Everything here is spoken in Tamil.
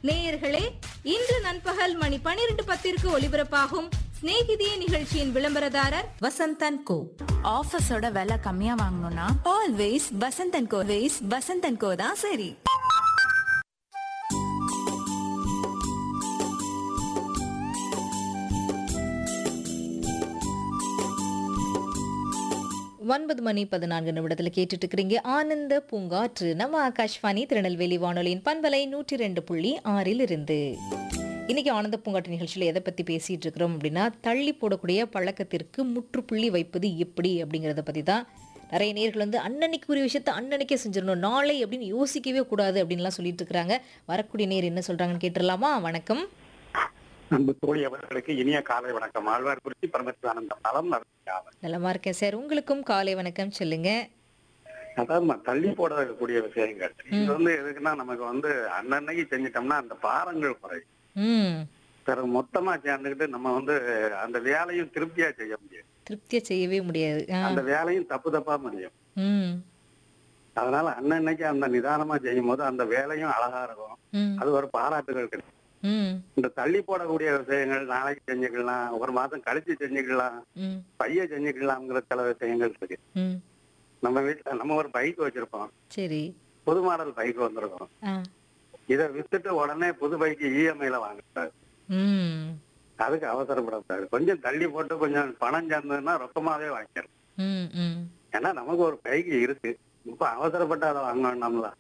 நேயர்களே இன்று நண்பகல் மணி பனிரெண்டு பத்திற்கு ஒலிபரப்பாகும் சிநேகிதியே நிகழ்ச்சியின் விளம்பரதாரர் வசந்தன் கோ ஆஃபீஸோட விலை கம்மியா வாங்கணும்னா ஆல்வேஸ் வசந்தன் கோ வேஸ் வசந்தன் கோ தான் சரி ஒன்பது மணி பதினான்கு நிமிடத்தில் கேட்டுட்டு இருக்கிறீங்க ஆனந்த பூங்காற்று நம்ம ஆகாஷ்வாணி திருநெல்வேலி வானொலியின் பண்பலை நூற்றி ரெண்டு புள்ளி ஆறில் இருந்து இன்னைக்கு ஆனந்த பூங்காற்று நிகழ்ச்சியில் எதை பற்றி பேசிட்டு இருக்கிறோம் அப்படின்னா தள்ளி போடக்கூடிய பழக்கத்திற்கு முற்றுப்புள்ளி வைப்பது எப்படி அப்படிங்கிறத பற்றி தான் நிறைய நேர்கள் வந்து அன்னன்னைக்கு ஒரு விஷயத்த அன்னன்னைக்கே செஞ்சிடணும் நாளை அப்படின்னு யோசிக்கவே கூடாது அப்படின்லாம் சொல்லிட்டு இருக்கிறாங்க வரக்கூடிய நேர் என்ன சொல்றாங்கன்னு கேட்டுடலாமா வணக்கம் அன்பு தோழி அவர்களுக்கு இனிய காலை வணக்கம் ஆழ்வார் குறிச்சி பரமசிவானந்தம் நலம் நடத்தியாவர் நலமா இருக்கேன் சார் உங்களுக்கும் காலை வணக்கம் சொல்லுங்க அதாவது ம- தள்ளி போடக்கூடிய விஷயங்கள் இது வந்து எதுக்குன்னா நமக்கு வந்து அன்னன்னைக்கு செஞ்சிட்டோம்னா அந்த பாரங்கள் குறையும் ம் பிறகு மொத்தமா சேர்ந்துக்கிட்டு நம்ம வந்து அந்த வேலையும் திருப்தியா செய்ய முடியும் திருப்தியா செய்யவே முடியாது ஆ. அந்த வேலையும் தப்பு தப்பா முடியும் ம் அதனால அன்னன்னைக்கு அந்த நிதானமா செய்யும் போது அந்த வேலையும் அழகா இருக்கும் ம் அது ஒரு பாராட்டுகள் கிடைக்கும் ம் இந்த தள்ளி போடக்கூடிய விஷயங்கள் நாளைக்கு செஞ்சுக்கலாம் ஒரு மாசம் கழிச்சு செஞ்சுக்கலாம் ம் பைய செஞ்சுக்கலாம்ங்கிற சில விஷயங்கள் இருக்கு ம் நம்ம வீட்டுல நம்ம ஒரு பைக் வச்சிருப்போம் சரி புது மாடல் பைக் வந்திருக்கும் ஆ இதை வித்துட்டு உடனே புது பைக்கு இஎம்ஐல வாங்கக்கூடாது ம் அதுக்கு அவசரப்படக்கூடாது கொஞ்சம் தள்ளி போட்டு கொஞ்சம் பணம் சேர்ந்ததுன்னா ரொக்கமாவே வாங்கிக்கலாம் ம் ம் ஏன்னா நமக்கு ஒரு பைக் இருக்கு இப்ப அவசரப்பட்டு அதை வாங்க வேண்டாம்ல